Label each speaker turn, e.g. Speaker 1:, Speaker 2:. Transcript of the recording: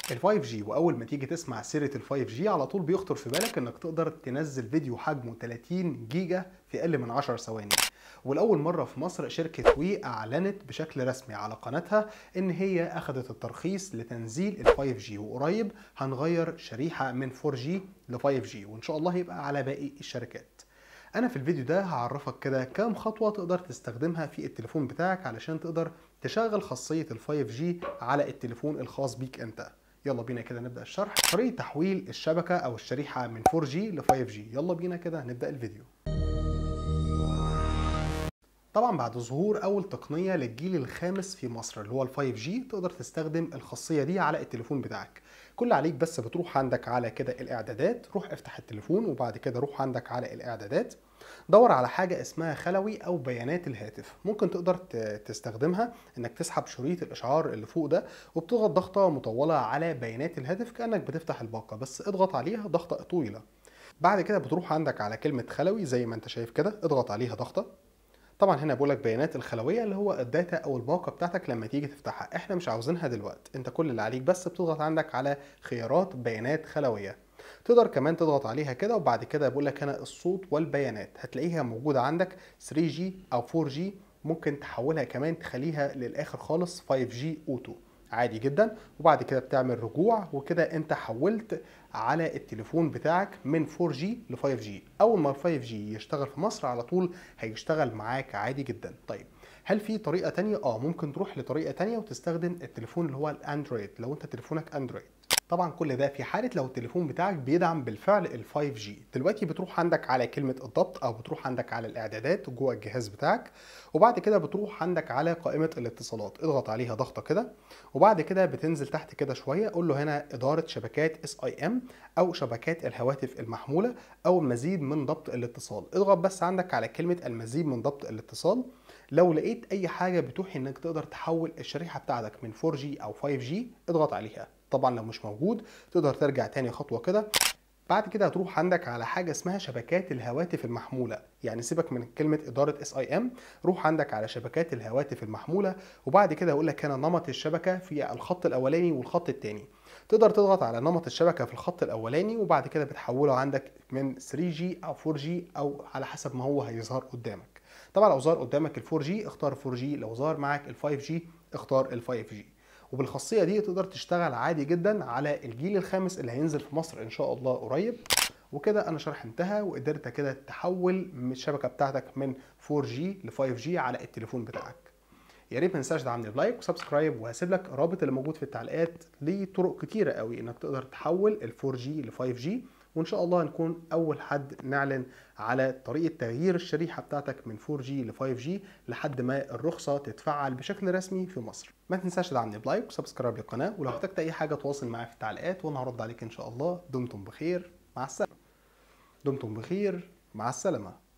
Speaker 1: ال 5G واول ما تيجي تسمع سيره ال 5G على طول بيخطر في بالك انك تقدر تنزل فيديو حجمه 30 جيجا في اقل من 10 ثواني ولاول مره في مصر شركه وي اعلنت بشكل رسمي على قناتها ان هي اخذت الترخيص لتنزيل ال 5G وقريب هنغير شريحه من 4G ل 5G وان شاء الله هيبقى على باقي الشركات انا في الفيديو ده هعرفك كده كام خطوه تقدر تستخدمها في التليفون بتاعك علشان تقدر تشغل خاصيه ال 5G على التليفون الخاص بيك انت يلا بينا كده نبدا الشرح طريقه تحويل الشبكه او الشريحه من 4G ل 5G يلا بينا كده نبدا الفيديو طبعا بعد ظهور اول تقنيه للجيل الخامس في مصر اللي هو ال 5G تقدر تستخدم الخاصيه دي على التليفون بتاعك كل عليك بس بتروح عندك على كده الاعدادات روح افتح التليفون وبعد كده روح عندك على الاعدادات دور على حاجه اسمها خلوي او بيانات الهاتف ممكن تقدر تستخدمها انك تسحب شريط الاشعار اللي فوق ده وبتضغط ضغطه مطوله على بيانات الهاتف كانك بتفتح الباقه بس اضغط عليها ضغطه طويله بعد كده بتروح عندك على كلمه خلوي زي ما انت شايف كده اضغط عليها ضغطه طبعا هنا بقول لك بيانات الخلويه اللي هو الداتا او الباقه بتاعتك لما تيجي تفتحها احنا مش عاوزينها دلوقتي انت كل اللي عليك بس بتضغط عندك على خيارات بيانات خلويه تقدر كمان تضغط عليها كده وبعد كده بقول لك هنا الصوت والبيانات هتلاقيها موجوده عندك 3G او 4G ممكن تحولها كمان تخليها للاخر خالص 5G اوتو عادي جدا وبعد كده بتعمل رجوع وكده انت حولت على التليفون بتاعك من 4G ل 5G اول ما 5G يشتغل في مصر على طول هيشتغل معاك عادي جدا طيب هل في طريقه تانية اه ممكن تروح لطريقه تانية وتستخدم التليفون اللي هو الاندرويد لو انت تليفونك اندرويد طبعا كل ده في حاله لو التليفون بتاعك بيدعم بالفعل ال 5G دلوقتي بتروح عندك على كلمه الضبط او بتروح عندك على الاعدادات جوه الجهاز بتاعك وبعد كده بتروح عندك على قائمه الاتصالات اضغط عليها ضغطه كده وبعد كده بتنزل تحت كده شويه قول له هنا اداره شبكات اس اي ام او شبكات الهواتف المحموله او المزيد من ضبط الاتصال اضغط بس عندك على كلمه المزيد من ضبط الاتصال لو لقيت اي حاجه بتوحي انك تقدر تحول الشريحه بتاعتك من 4G او 5G اضغط عليها طبعا لو مش موجود تقدر ترجع تاني خطوه كده بعد كده هتروح عندك على حاجه اسمها شبكات الهواتف المحموله يعني سيبك من كلمه اداره اس اي ام روح عندك على شبكات الهواتف المحموله وبعد كده هقول لك هنا نمط الشبكه في الخط الاولاني والخط الثاني تقدر تضغط على نمط الشبكه في الخط الاولاني وبعد كده بتحوله عندك من 3G او 4G او على حسب ما هو هيظهر قدامك طبعا لو ظهر قدامك ال 4G اختار 4G لو ظهر معاك ال 5G اختار ال 5G وبالخاصيه دي تقدر تشتغل عادي جدا على الجيل الخامس اللي هينزل في مصر ان شاء الله قريب وكده انا شرح انتهى وقدرت كده تحول الشبكه بتاعتك من 4G ل 5G على التليفون بتاعك يا ريت ما تنساش تدعمني بلايك وسبسكرايب وهسيب لك الرابط اللي موجود في التعليقات لطرق كتيره قوي انك تقدر تحول ال 4G ل 5G وان شاء الله نكون اول حد نعلن على طريقه تغيير الشريحه بتاعتك من 4G ل 5G لحد ما الرخصه تتفعل بشكل رسمي في مصر ما تنساش تدعمني بلايك وسبسكرايب للقناه ولو احتجت اي حاجه تواصل معايا في التعليقات وانا هرد عليك ان شاء الله دمتم بخير مع السلامه دمتم بخير مع السلامه